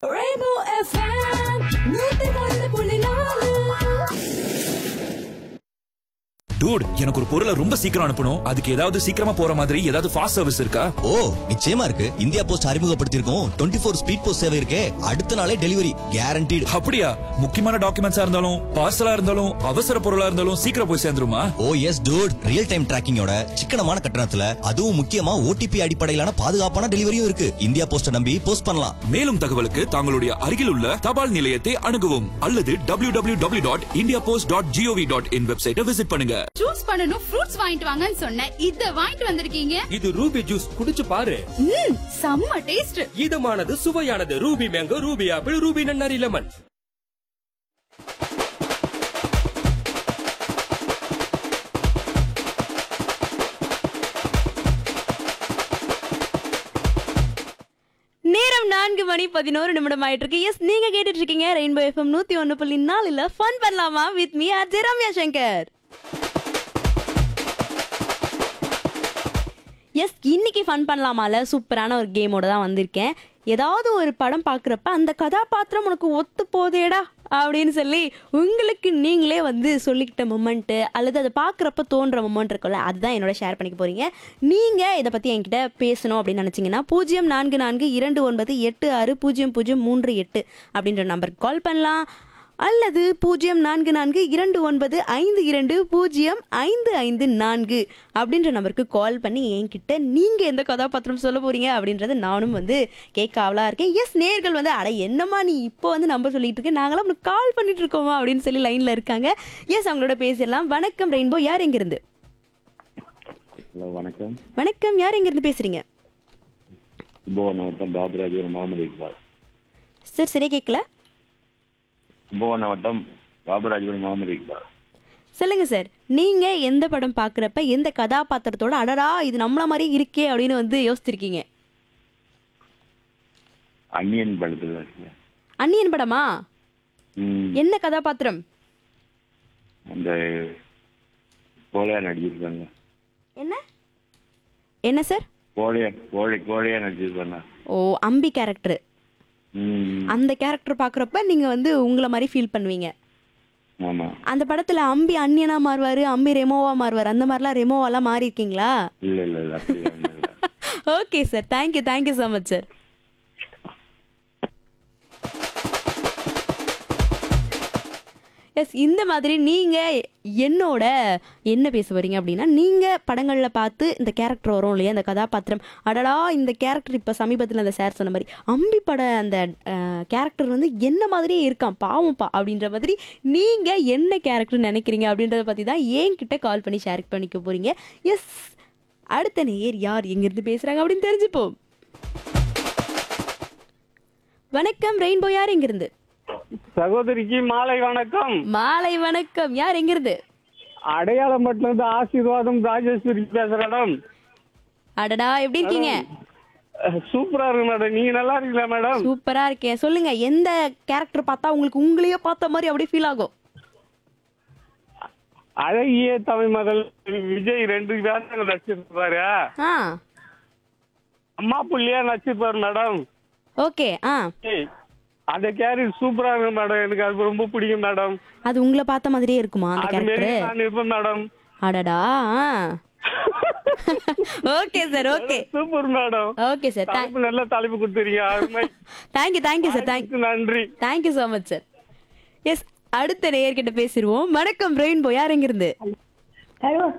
Rainbow FM, நூத்தி ஒன்று புள்ளி நாலு டூட் எனக்கு ஒரு பொருளை ரொம்ப சீக்கிரம் அனுப்பணும் அதுக்கு ஏதாவது சீக்கிரமா போற மாதிரி ஏதாவது ஃபாஸ்ட் சர்வீஸ் இருக்கா ஓ நிச்சயமா இருக்கு இந்தியா போஸ்ட் அறிமுகப்படுத்தியிருக்கோம் டுவெண்ட்டி ஃபோர் ஸ்பீட் போஸ்ட் சேவை இருக்கே அடுத்த நாளே டெலிவரி கேரண்டீடு அப்படியா முக்கியமான டாக்குமெண்ட்ஸா இருந்தாலும் பார்சலா இருந்தாலும் அவசர பொருளா இருந்தாலும் சீக்கிரம் போய் சேர்ந்துருமா oh yes dude real time டிராக்கிங்கோட சிக்கனமான கட்டணத்துல அதுவும் முக்கியமா ஓடிபி அடிப்படையிலான பாதுகாப்பான டெலிவரியும் இருக்கு இந்தியா போஸ்ட நம்பி போஸ்ட் பண்ணலாம் மேலும் தகவலுக்கு தங்களுடைய அருகில் உள்ள தபால் நிலையத்தை அணுகவும் அல்லது W W W dot India post dot GOV dot in வெப்சைட்டை விசிட் பண்ணுங்க ஜூஸ் பண்ணனும் ஃப்ரூட்ஸ் வாங்கிட்டு வாங்கன்னு சொன்னேன் இத வாங்கிட்டு வந்திருக்கீங்க இது ரூபி ஜூஸ் குடிச்சு பாரு ம் செம்ம டேஸ்ட் இதமானது சுவையானது Ruby mango Ruby apple Ruby நன்னாரி லெமன் நேரம் நான்கு மணி பதினோரு நிமிடம் ஆயிட்டு இருக்கு எஸ் நீங்க கேட்டுட்டு இருக்கீங்க ரெயின்போ எஃப்எம் நூத்தி ஒன்னு புள்ளி நாலுல ஃபன் பண்ணலாமா with me R Ramya Shankar yes இன்னைக்கு ஃபன் பண்ணலாமால சூப்பரான ஒரு கேமோட தான் வந்திருக்கேன் ஏதாவது ஒரு படம் பார்க்குறப்ப அந்த கதாபாத்திரம் உனக்கு ஒத்து போதேடா அப்படின்னு சொல்லி உங்களுக்கு நீங்களே வந்து சொல்லிக்கிட்ட மொமெண்ட்டு அல்லது அதை பார்க்குறப்ப தோன்ற மொமெண்ட் இருக்கும்ல அதுதான் என்னோட ஷேர் பண்ணிக்க போறீங்க நீங்கள் இதை பற்றி என்கிட்ட பேசணும் அப்படின்னு நினச்சிங்கன்னா பூஜ்ஜியம் நான்கு நான்கு இரண்டு ஒன்பது எட்டு ஆறு பூஜ்ஜியம் பூஜ்ஜியம் மூன்று எட்டு அப்படின்ற நம்பருக்கு கால் பண்ணலாம் அல்லது பூஜ்ஜியம் நான்கு நான்கு இரண்டு ஒன்பது ஐந்து இரண்டு பூஜ்ஜியம் ஐந்து ஐந்து நான்கு அப்படின்ற நம்பருக்கு கால் பண்ணி என்கிட்ட நீங்கள் எந்த கதாபாத்திரம் சொல்ல போறீங்க அப்படின்றத நானும் வந்து கேட்க ஆவலா இருக்கேன் எஸ் நேர்கள் வந்து அட என்னம்மா நீ இப்போ வந்து நம்பர் சொல்லிட்டு இருக்க நாங்களாம் உனக்கு கால் பண்ணிட்டு இருக்கோமா அப்படின்னு சொல்லி லைனில் இருக்காங்க எஸ் அவங்களோட பேசிடலாம் வணக்கம் ரெயின்போ யார் எங்கிருந்து ஹலோ வணக்கம் வணக்கம் யார் எங்கிருந்து பேசுறீங்க கும்பகோணம் வட்டம் பாபுராஜ் ஒரு முகமது இக்பால் சார் சரியா கேட்கல கும்பகோணம் வட்டம் பாபுராஜ் ஒரு முகமது இக்பால் சொல்லுங்க சார் நீங்க எந்த படம் பார்க்குறப்ப எந்த கதாபாத்திரத்தோட அடடா இது நம்மள மாதிரி இருக்கே அப்படின்னு வந்து யோசிச்சிருக்கீங்க அன்னியன் படத்தில் இருக்கு அன்னியன் படமா ம், என்ன கதாபாத்திரம் அந்த கோழையா நடிச்சிருப்பாங்க என்ன என்ன சார் கோழையா கோழை கோழையா நடிச்சிருப்பாங்க ஓ அம்பி கேரக்டர் ம் அந்த கேரக்டர் பார்க்குறப்ப நீங்க வந்து உங்களை மாதிரி ஃபீல் பண்ணுவீங்க ஆமா அந்த படத்துல அம்பி அன்னியனா மாறுவாரு அம்பி ரெமோவா மாறுவார் அந்த மாதிரிலாம் ரெமோவாலாம் மாறி இருக்கீங்களா இல்ல இல்ல இல்ல அப்படி ஒண்ணும் இல்ல okay sir thank you thank you so much sir yes இந்த மாதிரி நீங்க என்னோட என்ன பேச வரீங்க அப்படின்னா நீங்க படங்கள்ல பார்த்து இந்த கேரக்டர் வரும் இல்லையா அந்த கதாபாத்திரம் அடடா இந்த கேரக்டர் இப்ப சமீபத்தில் அந்த சார் சொன்ன மாதிரி அம்பி பட அந்த கேரக்டர் வந்து என்ன மாதிரியே இருக்கான் பாவம்ப்பா அப்படின்ற மாதிரி நீங்க என்ன கேரக்டர் நினைக்கிறீங்க அப்படின்றத பத்தி தான் என்கிட்ட கால் பண்ணி ஷேர் பண்ணிக்க போறீங்க எஸ் அடுத்த நேயர் யார் எங்கிருந்து பேசுறாங்க அப்படின்னு தெரிஞ்சுப்போம் வணக்கம் ரெயின்போ யார் எங்கிருந்து சகோதரிக்கு மாலை வணக்கம் மாலை வணக்கம் யார் எங்கிருந்து அடையாளம்பட்டில இருந்து ஆசீர்வாதம் ராஜேஸ்வரி பேசுறேன் அடடா எப்படி இருக்கீங்க சூப்பரா இருக்கு மேடம் நீங்க நல்லா இருக்கீங்களா மேடம் சூப்பரா இருக்கேன் சொல்லுங்க எந்த கேரக்டர் பார்த்தா உங்களுக்கு உங்களையே பார்த்த மாதிரி அப்படியே ஃபீல் ஆகும் அழகிய தமிழ் மகள் விஜய் ரெண்டு வேஷங்கள் நடிச்சிருப்பாரு ஆ அம்மா புள்ளியா நடிச்சிருப்பாரு மேடம் ஓகே ஆ ஏய், அந்த கேரக்டர் சூப்பரா இருக்கு மேடம் எனக்கு அது ரொம்ப பிடிக்கும் மேடம் அது உங்களை பார்த்த மாதிரியே இருக்குமா அந்த அது மாரி கேரக்டர் நான் இருப்பேன் மேடம் அடடா okay sir okay super madam okay sir தலைப்பு நல்ல தலைப்பு கொடுத்துறீங்க அருமை தேங்க்யூ தேங்க்யூ சார் தேங்க் நன்றி thank you so much sir yes அடுத்த நேயர்கிட்ட பேசிடுவோம் வணக்கம் ரெயின்போ யார் எங்கிருந்து ஹலோ